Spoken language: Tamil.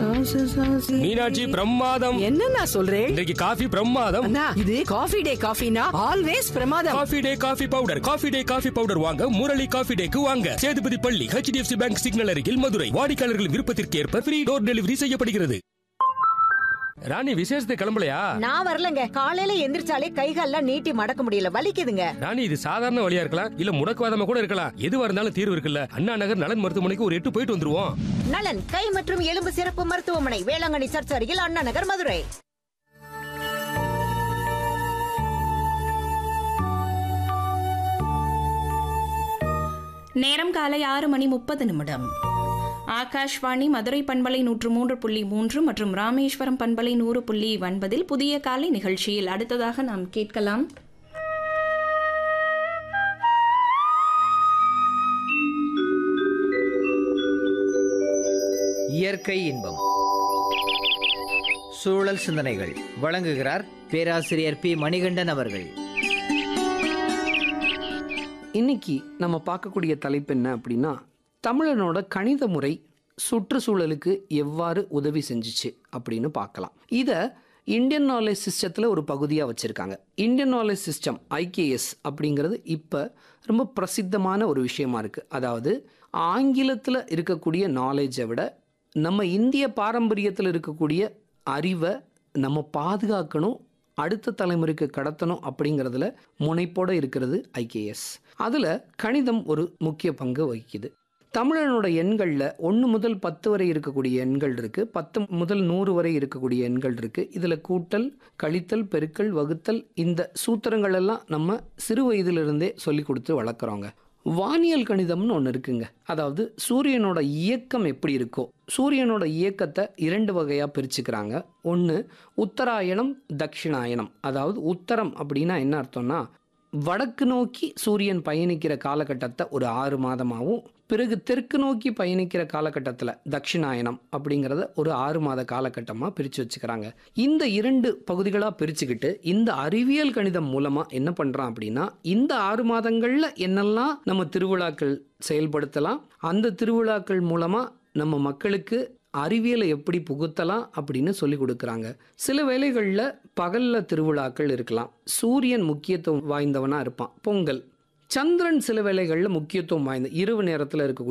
மீனாட்சி பிரமாதம் என்னண்ணா சொல்றேன் இன்றைக்கு காஃபி பிரமாதம் அண்ணா இது காஃபி டே காஃபினா ஆல்வேஸ் பிரமாதம் coffee day coffee powder coffee day coffee powder வாங்க முரளி காஃபி டேக்கு வாங்க சேதுபதி பள்ளி ஹெச்டிஎஃப்சி பேங்க் சிக்னல் அருகில் மதுரை வாடிக்கையாளர்கள் விருப்பத்திற்கு ஏற்ப ஃப்ரீ டோர் டெலிவரி செய்யப்படுகிறது ராணி விசேஷத்தை கிளம்பலையா நான் வரலங்க காலையில எந்திரிச்சாலே கைகால்லாம் நீட்டி மடக்க முடியல வலிக்குதுங்க ராணி இது சாதாரண வழியா இருக்கலாம் இல்ல முடக்குவாதமா கூட இருக்கலாம் எதுவா இருந்தாலும் தீர்வு இருக்குல்ல அண்ணா நகர் நலன் மருத்துவமனைக்கு ஒரு எட்டு போயிட்டு வந்துருவோம் நலன் கை மற்றும் எலும்பு சிறப்பு மருத்துவமனை வேளாங்கண்ணி சர்ச் அருகில் அண்ணா நகர் மதுரை நேரம் காலை ஆறு மணி முப்பது நிமிடம் ஆகாஷ்வாணி மதுரை பண்பலை நூற்று மூன்று புள்ளி மூன்று மற்றும் ராமேஸ்வரம் பண்பலை நூறு புள்ளி ஒன்பதில் புதிய காலை நிகழ்ச்சியில் அடுத்ததாக நாம் கேட்கலாம் இயற்கை இன்பம் சூழல் சிந்தனைகள் வழங்குகிறார் பேராசிரியர் பி மணிகண்டன் அவர்கள் இன்னைக்கு நம்ம பார்க்கக்கூடிய தலைப்பு என்ன அப்படின்னா தமிழனோட கணித முறை சுற்றுச்சூழலுக்கு எவ்வாறு உதவி செஞ்சுச்சு அப்படின்னு பார்க்கலாம் இதை இந்தியன் நாலேஜ் சிஸ்டத்தில் ஒரு பகுதியாக வச்சுருக்காங்க இந்தியன் நாலேஜ் சிஸ்டம் ஐகேஎஸ் அப்படிங்கிறது இப்போ ரொம்ப பிரசித்தமான ஒரு விஷயமா இருக்குது அதாவது ஆங்கிலத்தில் இருக்கக்கூடிய நாலேஜை விட நம்ம இந்திய பாரம்பரியத்தில் இருக்கக்கூடிய அறிவை நம்ம பாதுகாக்கணும் அடுத்த தலைமுறைக்கு கடத்தணும் அப்படிங்கிறதுல முனைப்போடு இருக்கிறது ஐகேஎஸ் அதில் கணிதம் ஒரு முக்கிய பங்கு வகிக்குது தமிழனோட எண்களில் ஒன்று முதல் பத்து வரை இருக்கக்கூடிய எண்கள் இருக்குது பத்து முதல் நூறு வரை இருக்கக்கூடிய எண்கள் இருக்குது இதில் கூட்டல் கழித்தல் பெருக்கல் வகுத்தல் இந்த சூத்திரங்கள் எல்லாம் நம்ம சிறு வயதிலிருந்தே சொல்லி கொடுத்து வளர்க்குறோங்க வானியல் கணிதம்னு ஒன்று இருக்குங்க அதாவது சூரியனோட இயக்கம் எப்படி இருக்கோ சூரியனோட இயக்கத்தை இரண்டு வகையாக பிரிச்சுக்கிறாங்க ஒன்று உத்தராயணம் தட்சிணாயனம் அதாவது உத்தரம் அப்படின்னா என்ன அர்த்தம்னா வடக்கு நோக்கி சூரியன் பயணிக்கிற காலகட்டத்தை ஒரு ஆறு மாதமாகவும் பிறகு தெற்கு நோக்கி பயணிக்கிற காலகட்டத்தில் தட்சிணாயனம் அப்படிங்கிறத ஒரு ஆறு மாத காலகட்டமாக பிரித்து வச்சுக்கிறாங்க இந்த இரண்டு பகுதிகளாக பிரிச்சுக்கிட்டு இந்த அறிவியல் கணிதம் மூலமாக என்ன பண்ணுறான் அப்படின்னா இந்த ஆறு மாதங்களில் என்னெல்லாம் நம்ம திருவிழாக்கள் செயல்படுத்தலாம் அந்த திருவிழாக்கள் மூலமாக நம்ம மக்களுக்கு அறிவியலை எப்படி புகுத்தலாம் அப்படின்னு சொல்லி கொடுக்குறாங்க சில வேளைகளில் பகலில் திருவிழாக்கள் இருக்கலாம் சூரியன் முக்கியத்துவம் வாய்ந்தவனாக இருப்பான் பொங்கல் சந்திரன் சில வேளைகளில் முக்கியத்துவம் வாய்ந்த இரவு நேரத்தில் இருக்கக்கூடிய